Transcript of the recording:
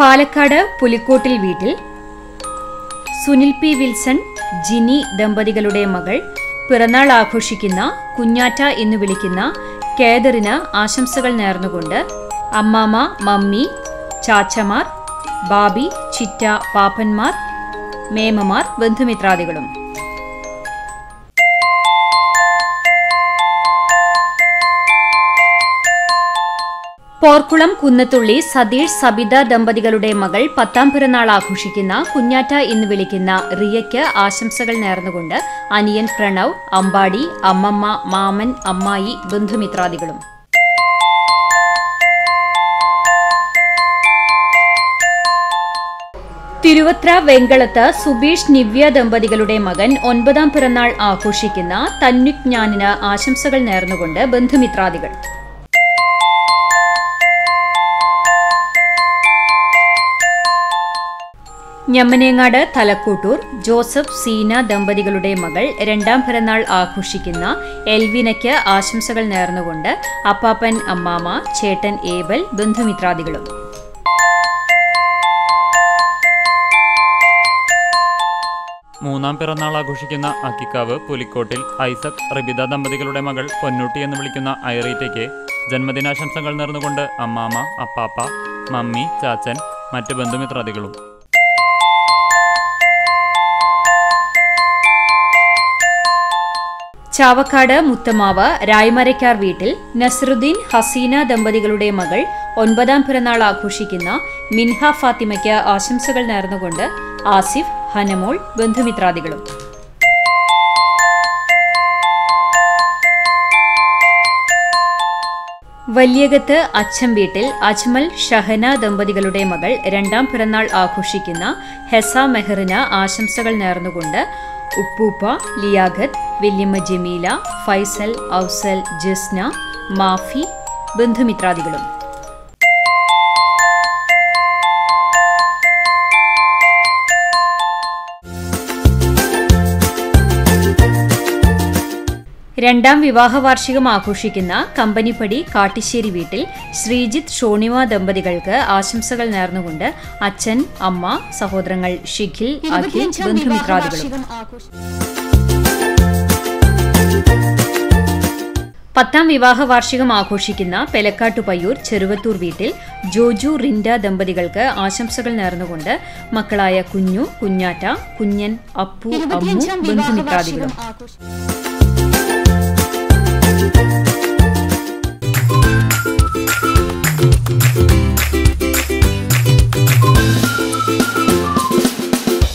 പാലക്കാട് പുലിക്കോട്ടിൽ വീട്ടിൽ Sunil P Wilson Jini ദമ്പതികളുടെ മകൾ പിറന്നാൾ ആഘോഷിക്കുന്ന കുഞ്ഞാറ്റ എന്ന് വിളിക്കുന്ന കേദറിന് ആശംസകൾ നേർന്നുകൊണ്ട് അമ്മാമ മമ്മി ചാച്ചമാർ ബാബി ചിറ്റ പാപ്പന്മാർ മേമമാർ ബന്ധുമിത്രാദികളും പോർക്കുളം കുന്നത്തുള്ളി സതീഷ് സബിത ദമ്പതികളുടെ മകൾ പത്താം പിറന്നാൾ ആഘോഷിക്കുന്ന കുഞ്ഞാറ്റ എന്ന് വിളിക്കുന്ന റിയയ്ക്ക് ആശംസകൾ നേർന്നുകൊണ്ട് അനിയൻ പ്രണവ് അമ്പാടി അമ്മമ്മ മാമൻ അമ്മായി ബന്ധുമിത്രാദികളും തിരുവത്ര വെങ്കളത്ത് സുബീഷ് നിവ്യ ദമ്പതികളുടെ മകൻ ഒൻപതാം പിറന്നാൾ ആഘോഷിക്കുന്ന തന്നുജ്ഞാനിന് ആശംസകൾ നേർന്നുകൊണ്ട് ബന്ധുമിത്രാദികൾ ഞമ്മനേങ്ങാട് തലക്കൂട്ടൂർ ജോസഫ് സീന ദമ്പതികളുടെ മകൾ രണ്ടാം പിറന്നാൾ ആഘോഷിക്കുന്ന എൽവിനയ്ക്ക് ആശംസകൾ നേർന്നുകൊണ്ട് അപ്പാപ്പൻ അമ്മാമ ചേട്ടൻ ഏബൽ ബന്ധുമിത്രാദികളും മൂന്നാം പിറന്നാൾ ആഘോഷിക്കുന്ന അക്കിക്കാവ് പുലിക്കോട്ടിൽ ഐസക് റിബിത ദമ്പതികളുടെ മകൾ പൊന്നൂട്ടി എന്ന് വിളിക്കുന്ന ഐറീറ്റയ്ക്ക് ജന്മദിനാശംസകൾ നേർന്നുകൊണ്ട് അമ്മാമ അപ്പാപ്പ മമ്മി ചാച്ചൻ മറ്റ് ബന്ധുമിത്രാദികളും ചാവക്കാട് മുത്തമാവ് രായ്മരയ്ക്കാർ വീട്ടിൽ നസറുദ്ദീൻ ഹസീന ദമ്പതികളുടെ മകൾ ഒൻപതാം പിറന്നാൾ ആഘോഷിക്കുന്ന മിൻഹ ഫാത്തിമയ്ക്ക് ആശംസകൾ നേർന്നുകൊണ്ട് ആസിഫ് ഹനമോൾ ബന്ധുമിത്രാദികളും വല്യകത്ത് അച്ഛൻ വീട്ടിൽ അജ്മൽ ഷഹന ദമ്പതികളുടെ മകൾ രണ്ടാം പിറന്നാൾ ആഘോഷിക്കുന്ന ഹെസ മെഹറിന് ആശംസകൾ നേർന്നുകൊണ്ട് ഉപ്പൂപ്പ ലിയാഖത്ത് വല്യമ്മ ജമീല ഫൈസൽ ഔസൽ ജസ്ന മാഫി ബന്ധുമിത്രാദികളും രണ്ടാം വിവാഹ വാർഷികം ആഘോഷിക്കുന്ന കമ്പനിപ്പടി കാട്ടിശ്ശേരി വീട്ടിൽ ശ്രീജിത്ത് ഷോണിമ ദമ്പതികൾക്ക് ആശംസകൾ നേർന്നുകൊണ്ട് അച്ഛൻ അമ്മ സഹോദരങ്ങൾ ഷിഖിൽ അഖിൽ ഇരുപത്തിയഞ്ചാം വിവാഹ ബന്ധുമിത്രാദികളും വാർഷികം ആഘോഷി- പത്താം വിവാഹ വാർഷികം ആഘോഷിക്കുന്ന പെലക്കാട്ടുപയ്യൂർ ചെറുവത്തൂർ വീട്ടിൽ ജോജു റിൻഡ ദമ്പതികൾക്ക് ആശംസകൾ നേർന്നുകൊണ്ട് മക്കളായ കുഞ്ഞു കുഞ്ഞാറ്റ കുഞ്ഞൻ അപ്പു അമ്മു ഇരുപത്തിയഞ്ചാം വിവാഹ ബന്ധുമിത്രാദികളും വാർഷികം ആഘോഷി-